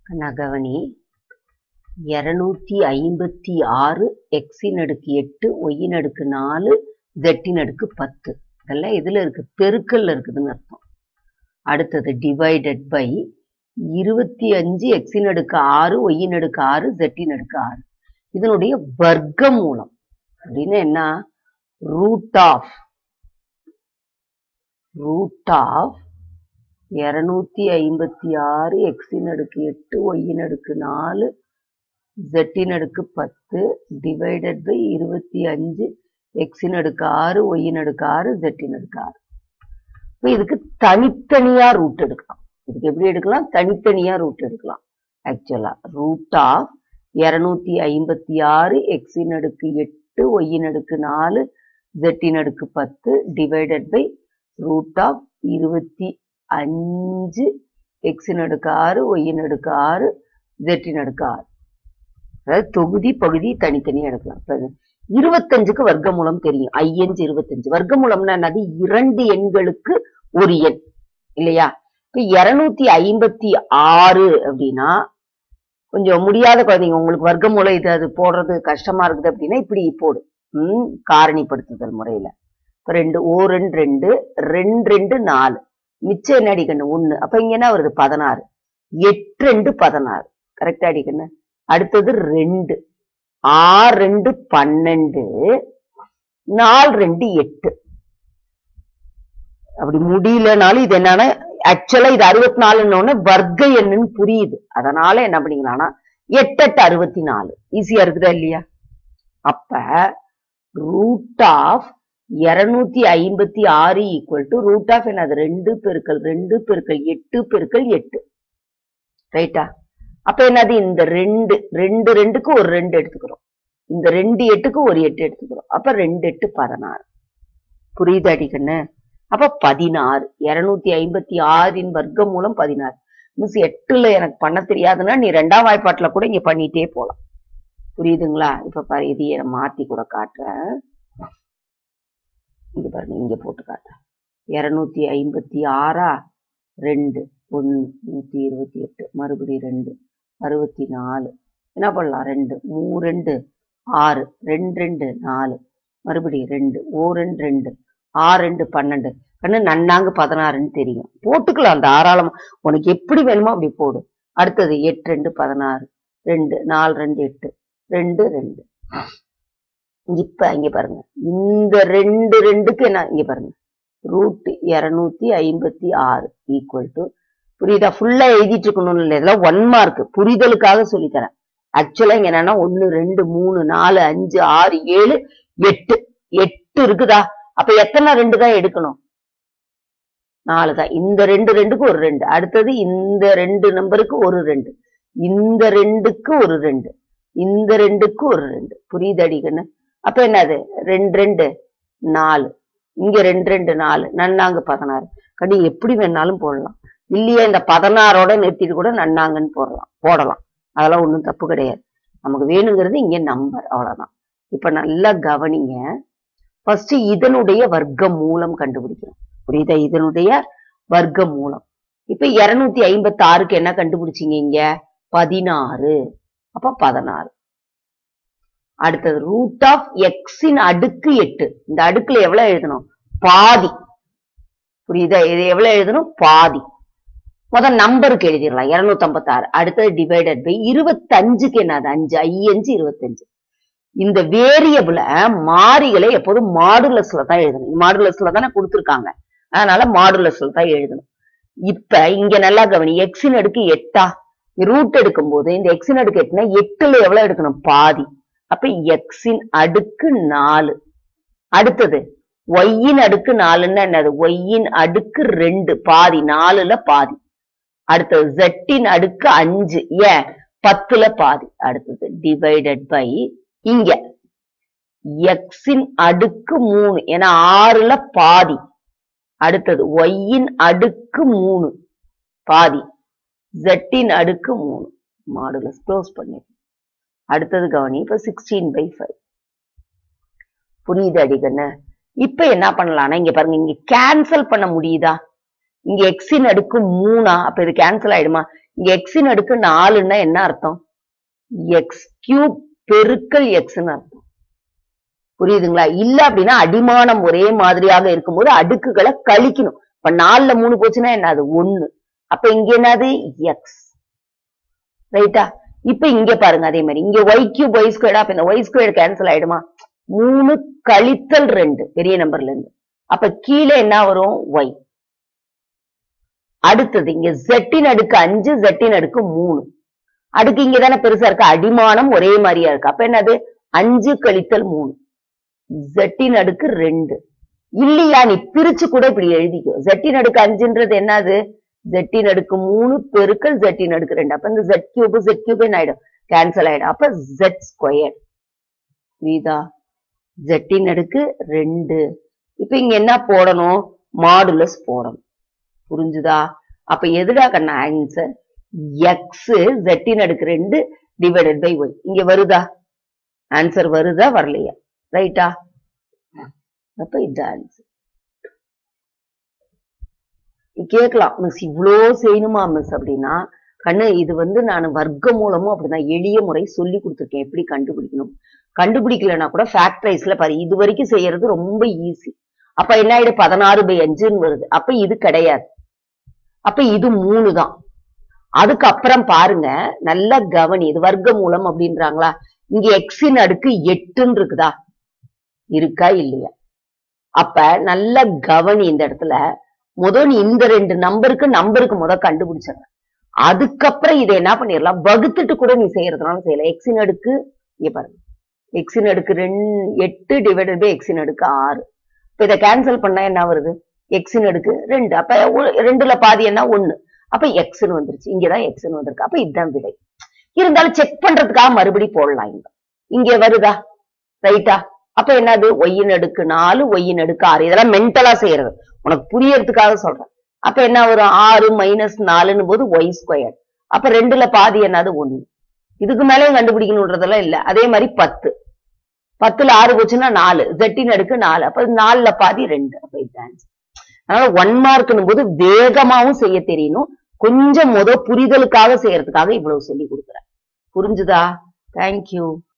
கண்ணா கவனி இருநூத்தி ஐம்பத்தி ஆறு எக்ஸின் அடுக்கு எட்டு ஒய்யின் அடுக்கு நாலு ஜெட்டின் அடுக்கு பத்து இதெல்லாம் எதுல இருக்கு பெருக்கல்ல இருக்குதுன்னு அர்த்தம் அடுத்தது டிவைடட் பை இருபத்தி அஞ்சு எக்ஸின் அடுக்கு ஆறு ஒய்யின் அடுக்கு ஆறு ஜெட்டின் அடுக்கு ஆறு இதனுடைய வர்க்க மூலம் அப்படின்னு என்ன ரூட் ஆஃப் ரூட் ஆஃப் இருநூத்தி ஐம்பத்தி ஆறு எக்ஸின் அடுக்கு எட்டு ஒய்யின் அடுக்கு நாலு ஜெட்டின் அடுக்கு பத்து டிவைடட் பை இருபத்தி அஞ்சு எக்ஸின் அடுக்கு ஆறு ஒய்யின் அடுக்கு ஆறு ஜெட்டின் அடுக்கு ஆறு இப்போ இதுக்கு தனித்தனியா ரூட் எடுக்கலாம் இதுக்கு எப்படி எடுக்கலாம் தனித்தனியா ரூட் எடுக்கலாம் ஆக்சுவலா ரூட் ஆஃப் இருநூத்தி ஐம்பத்தி ஆறு எக்ஸின் அடுக்கு எட்டு ஒய்யின் அடுக்கு நாலு ஜெட்டின் அடுக்கு பத்து டிவைடட் பை ரூட் ஆஃப் இருபத்தி அஞ்சு எக்ஸின் அடுக்கு ஆறு ஒய்யின் அடுக்கு ஆறு ஜெட்டின் அடுக்கு ஆறு அதாவது தொகுதி பகுதி தனித்தனியா எடுக்கலாம் இப்ப இருபத்தஞ்சுக்கு வர்க்கமூலம் தெரியும் ஐயஞ்சு இருபத்தஞ்சு வர்க்கமூலம்னா என்னது இரண்டு எண்களுக்கு ஒரு எண் இல்லையா இப்ப இருநூத்தி ஐம்பத்தி ஆறு அப்படின்னா கொஞ்சம் முடியாத குழந்தைங்க உங்களுக்கு வர்க்கமூலம் இது அது போடுறது கஷ்டமா இருக்குது அப்படின்னா இப்படி போடு ம் காரணிப்படுத்துதல் முறையில இப்ப ரெண்டு ஓ ரெண்டு ரெண்டு ரெண்டு ரெண்டு நாலு மிச்சம் என்ன அடிக்கணும் ஒண்ணு அப்ப இங்க என்ன வருது பதினாறு எட்டு ரெண்டு பதினாறு கரெக்டா அடிக்கணும் அடுத்தது ரெண்டு ஆறு ரெண்டு பன்னெண்டு நாலு ரெண்டு எட்டு அப்படி முடியலனாலும் இது என்னன்னா ஆக்சுவலா இது அறுபத்தி நாலுன்னு வர்க்க எண்ணுன்னு புரியுது அதனால என்ன பண்ணிக்கலாம்னா எட்டு எட்டு அறுபத்தி நாலு ஈஸியா இருக்குதா இல்லையா அப்ப ரூட் ஆஃப் இருநூத்தி ஐம்பத்தி ஆறு ஈக்குவல் டு ரூட் ஆஃப் என்னது ரெண்டு பெருக்கல் ரெண்டு பெருக்கல் எட்டு பெருக்கல் எட்டு ரைட்டா அப்ப என்னது இந்த ரெண்டு ரெண்டு ரெண்டுக்கு ஒரு ரெண்டு எடுத்துக்கிறோம் இந்த ரெண்டு எட்டுக்கு ஒரு எட்டு எடுத்துக்கிறோம் அப்ப ரெண்டு எட்டு பதினாறு புரியுது அடிக்கண்ணு அப்ப பதினாறு இருநூத்தி ஐம்பத்தி ஆறின் வர்க்கம் மூலம் பதினாறு மிஸ் எட்டுல எனக்கு பண்ண தெரியாதுன்னா நீ ரெண்டாம் வாய்ப்பாட்டுல கூட இங்க பண்ணிட்டே போலாம் புரியுதுங்களா இப்ப பாரு இதையே நான் மாத்தி கூட காட்டுறேன் இங்க பாருங்க இங்க போட்டு காட்டுறேன் இருநூத்தி ஐம்பத்தி ஆறா ரெண்டு ஒன்னு நூத்தி இருபத்தி எட்டு மறுபடி ரெண்டு அறுபத்தி நாலு என்ன பண்ணலாம் ரெண்டு மூ ரெண்டு ஆறு ரெண்டு ரெண்டு நாலு மறுபடி ரெண்டு ஓ ரெண்டு ரெண்டு ஆறு ரெண்டு பன்னெண்டு கண்ணு நன்னாங்கு பதினாறுன்னு தெரியும் போட்டுக்கலாம் தாராளமா உனக்கு எப்படி வேணுமோ அப்படி போடு அடுத்தது எட்டு ரெண்டு பதினாறு ரெண்டு நாலு ரெண்டு எட்டு ரெண்டு ரெண்டு இப்ப இங்க பாருங்க இந்த ரெண்டு ரெண்டுக்கு என்ன இங்க பாருங்க ரூட் இருநூத்தி ஐம்பத்தி ஆறு ஈக்குவல் டு புரியுதா ஃபுல்லா எழுதிட்டு இருக்கணும் இல்லை இதெல்லாம் ஒன் மார்க் புரிதலுக்காக சொல்லித்தரேன் ஆக்சுவலா இங்க என்னன்னா ஒன்னு ரெண்டு மூணு நாலு அஞ்சு ஆறு ஏழு எட்டு எட்டு இருக்குதா அப்ப எத்தனை ரெண்டு தான் எடுக்கணும் நாலு தான் இந்த ரெண்டு ரெண்டுக்கு ஒரு ரெண்டு அடுத்தது இந்த ரெண்டு நம்பருக்கு ஒரு ரெண்டு இந்த ரெண்டுக்கு ஒரு ரெண்டு இந்த ரெண்டுக்கு ஒரு ரெண்டு புரியுது அடிக்கண்ணு அப்ப என்னது ரெண்டு ரெண்டு நாலு இங்க ரெண்டு ரெண்டு நாலு நன்னாங்க பதினாறு கடி எப்படி வேணாலும் போடலாம் இல்லையா இந்த பதினாறோட நிறுத்திட்டு கூட நன்னாங்கன்னு போடலாம் போடலாம் அதெல்லாம் ஒண்ணும் தப்பு கிடையாது நமக்கு வேணுங்கிறது இங்க நம்பர் அவ்வளவுதான் இப்ப நல்லா கவனிங்க ஃபர்ஸ்ட் இதனுடைய வர்க்க மூலம் கண்டுபிடிக்கணும் புரியுதா இதனுடைய வர்க்க மூலம் இப்ப இருநூத்தி ஐம்பத்தி ஆறுக்கு என்ன கண்டுபிடிச்சீங்க இங்க பதினாறு அப்ப பதினாறு அடுத்தது ரூட் ஆஃப் எக்ஸின் அடுக்கு எட்டு இந்த அடுக்குல எவ்வளவு எழுதணும் பாதி புரியுதா இது எவ்வளவு எழுதணும் பாதி முதல் நம்பருக்கு எழுதிடலாம் இருநூத்தி ஐம்பத்தி ஆறு அடுத்தது டிவைடட் பை இருபத்தஞ்சுக்கு என்னது அஞ்சு ஐயஞ்சு இருபத்தஞ்சு இந்த வேரியபிள மாறிகளை எப்போதும் மாடுலஸ்ல தான் எழுதணும் மாடுலஸ்ல தானே கொடுத்துருக்காங்க அதனால மாடுலஸ்ல தான் எழுதணும் இப்ப இங்க நல்லா கவனி எக்ஸின் அடுக்கு எட்டா ரூட் எடுக்கும் போது இந்த எக்ஸின் அடுக்கு எட்டுனா எட்டுல எவ்வளவு எடுக்கணும் பாதி அப்ப எக்ஸின் அடுக்கு நாலு அடுத்தது ஒய்யின் அடுக்கு நாலுன்னா என்னது ஒய்யின் அடுக்கு ரெண்டு பாதி நாலுல பாதி அடுத்தது ஜெட்டின் அடுக்கு அஞ்சு ஏன் பத்துல பாதி அடுத்தது டிவைடட் பை இங்க எக்ஸின் அடுக்கு மூணு ஏன்னா ஆறுல பாதி அடுத்தது ஒய்யின் அடுக்கு மூணு பாதி ஜெட்டின் அடுக்கு மூணு மாடுலஸ் க்ளோஸ் பண்ணி அடுத்தது கவனி இப்ப சிக்ஸ்டீன் பை ஃபைவ் புரியுது அடிக்கண்ணு இப்ப என்ன பண்ணலாம்னா இங்க பாருங்க இங்க கேன்சல் பண்ண முடியுதா இங்க எக்ஸின் அடுக்கு மூணா அப்ப இது கேன்சல் ஆயிடுமா இங்க எக்ஸின் அடுக்கு நாலுன்னா என்ன அர்த்தம் எக்ஸ் கியூப் பெருக்கல் எக்ஸ்னு அர்த்தம் புரியுதுங்களா இல்ல அப்படின்னா அடிமானம் ஒரே மாதிரியாக இருக்கும்போது அடுக்குகளை கழிக்கணும் இப்ப நாலுல மூணு போச்சுன்னா என்ன அது ஒண்ணு அப்ப இங்க என்னது எக்ஸ் ரைட்டா இப்ப இங்க பாருங்க அதே மாதிரி இங்க ஒய் கியூப் ஒய் ஸ்கொயர் அப்ப இந்த ஒய் ஸ்கொயர் கேன்சல் ஆயிடுமா மூணு கழித்தல் ரெண்டு பெரிய நம்பர்ல இருந்து அப்ப கீழே என்ன வரும் ஒய் அடுத்தது இங்க ஜெட்டின் அடுக்கு அஞ்சு ஜெட்டின் அடுக்கு மூணு அடுக்கு இங்க தானே பெருசா இருக்கு அடிமானம் ஒரே மாதிரியா இருக்கு அப்ப என்னது அஞ்சு கழித்தல் மூணு ஜெட்டின் அடுக்கு ரெண்டு இல்லையா நீ பிரிச்சு கூட இப்படி எழுதிக்கோ ஜெட்டின் அடுக்கு அஞ்சுன்றது என்னது ஜெட்டின் அடுக்கு மூணு பெருக்கல் ஜெட்டின் அடுக்கு ரெண்டு அப்ப இந்த ஜெட் கியூப் ஜெட் கியூப் என்ன ஆயிடும் கேன்சல் ஆயிடும் அப்ப ஜெட் ஸ்கொயர் புரியுதா ஜெட்டின் அடுக்கு ரெண்டு இப்ப இங்க என்ன போடணும் மாடுலஸ் போடணும் புரிஞ்சுதா அப்ப எதுடா கண்ணா ஆன்சர் எக்ஸ் ஜெட்டின் அடுக்கு ரெண்டு டிவைடட் பை ஒய் இங்க வருதா ஆன்சர் வருதா வரலையா ரைட்டா அப்ப இதுதான் ஆன்சர் கேட்கலாம் மிஸ் இவ்வளோ செய்யணுமா மிஸ் அப்படின்னா கண்ணு இது வந்து நான் வர்க்க மூலமும் அப்படிதான் எளிய முறை சொல்லி கொடுத்துருக்கேன் எப்படி கண்டுபிடிக்கணும் கண்டுபிடிக்கலன்னா கூட ஃபேக்டரைஸ்ல பாரு இது வரைக்கும் செய்யறது ரொம்ப ஈஸி அப்ப என்ன ஆயிடும் பதினாறு பை அஞ்சுன்னு வருது அப்ப இது கிடையாது அப்ப இது மூணு தான் அதுக்கப்புறம் பாருங்க நல்ல கவனி இது வர்க்க மூலம் அப்படின்றாங்களா இங்க எக்ஸின் அடுக்கு எட்டுன்னு இருக்குதா இருக்கா இல்லையா அப்ப நல்ல கவனி இந்த இடத்துல முதல் நீ இந்த ரெண்டு நம்பருக்கு நம்பருக்கு முத கண்டுபிடிச்சிடலாம் அதுக்கப்புறம் இதை என்ன பண்ணிடலாம் வகுத்துட்டு கூட நீ செய்யறதுனால செய்யலாம் எக்ஸின் அடுக்கு இங்க பாருங்க எக்ஸின் அடுக்கு ரெண்டு எட்டு டிவைடட் பை எக்ஸின் அடுக்கு ஆறு இப்ப இதை கேன்சல் பண்ணா என்ன வருது எக்ஸின் அடுக்கு ரெண்டு அப்ப ஒ- ரெண்டுல பாதி என்ன ஒண்ணு அப்ப எக்ஸ்னு வந்துருச்சு இங்கதான் எக்ஸ்னு வந்திருக்கு அப்ப இதுதான் விடை இருந்தாலும் செக் பண்றதுக்காக மறுபடி போடலாம் இங்க இங்க வருதா ரைட்டா அப்ப என்னது ஒய்யின் அடுக்கு நாலு ஒய்யின் அடுக்கு ஆறு இதெல்லாம் மென்டலா செய்யறது உனக்கு புரியறதுக்காக சொல்றேன் அப்ப என்ன வரும் ஆறு மைனஸ் நாலுன்னு போது ஒய் ஸ்கொயர் அப்ப ரெண்டுல பாதி என்னது ஒண்ணு இதுக்கு மேலேயும் கண்டுபிடிக்கணுன்றதெல்லாம் இல்ல அதே மாதிரி பத்து பத்துல ஆறு போச்சுன்னா நாலு ஜெட்டின் அடுக்கு நாலு அப்ப நாலுல பாதி ரெண்டு அப்ப இதுதான் answer. அதனால ஒன் மார்க்னும் போது வேகமாவும் செய்ய தெரியணும் கொஞ்சம் முத புரிதலுக்காக செய்யறதுக்காக இவ்வளவு சொல்லி கொடுக்குறேன் புரிஞ்சுதா தேங்க்யூ